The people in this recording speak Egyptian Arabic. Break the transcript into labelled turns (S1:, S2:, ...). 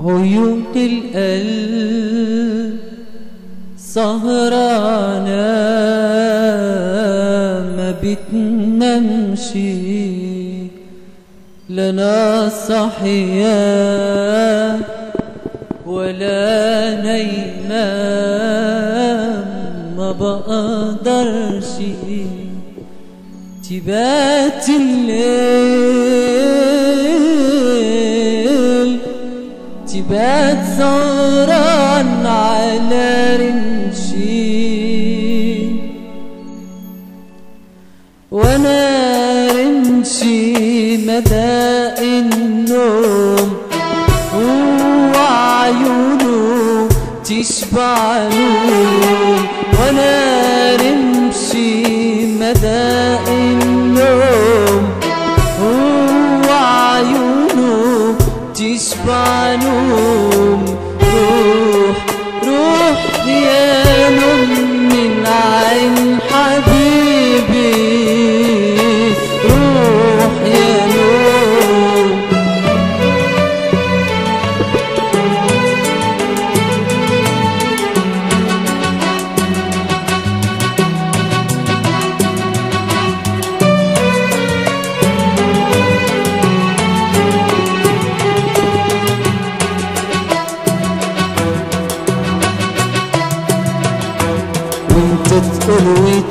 S1: عيون القلب سهرانة ما بتنامش لنا صحية ولا نايمة ما بقدرش تبات الليل تبات سهران على رمشي وانا رمشي مدى النوم وعيونه تشبع نوم وانا رمشي مدى النوم وعيونه تشبع نوم روح روح يا نوم من عين حبيبي روح يا نوم وانت تقول